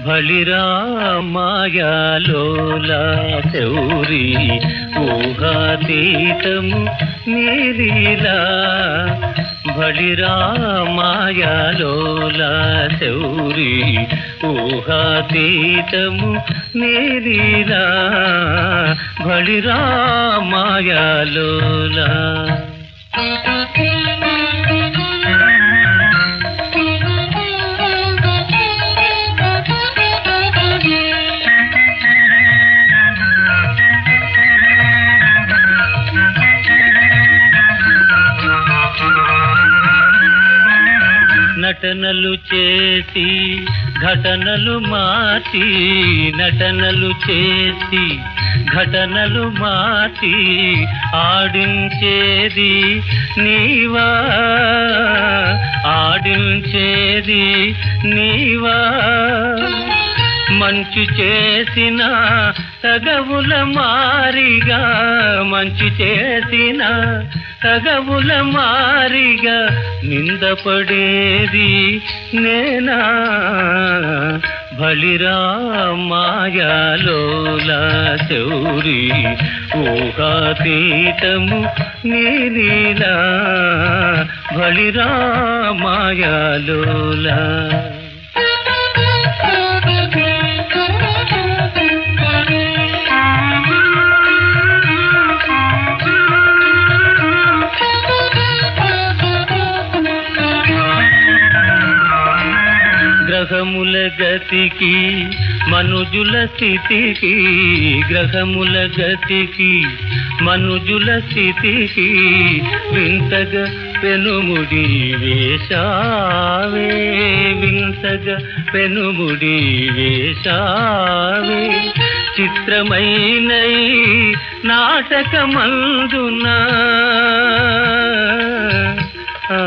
బలిరా మాయాలోలా శౌరి ఊహాతీతము నీలీలా బలిరా మాయాలోలా శౌరి ఊహాతీతము నీలీలా బలిరా మాయాలోలా నటనలు చేసి ఘటనలు మార్చి నటనలు చేసి ఘటనలు మార్చి ఆడించేది నీవా ఆడించేది నీవా మంచు చేసిన తగవుల మారిగా మంచు చేసిన తగవుల మారిగా నిందపడేది నేనా బలిరా మాయాలోలా శౌరి ఊహాతీతము నీలీలా బలిరా మాయాలోలా గ్రహముల గతికి మనుజుల స్థితికి గ్రహముల గతికి మనుజుల స్థితికి వింతగా పెనుముడి వేశావే వింతగా పెనుముడి వేశావే చిత్రమైన ఈ నాటకమందునా ఆ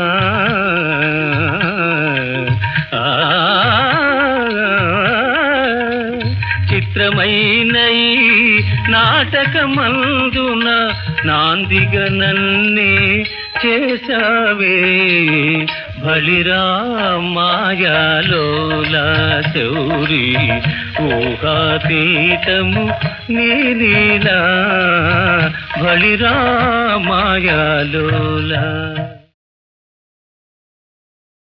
ఆ చిత్రమైన ఈ నాటకమందున నాందిగ నన్నే చేశావే బలిరా మాయాలోలా శౌరి ఊహాతీతము నీలీలా బలిరా మాయాలోలా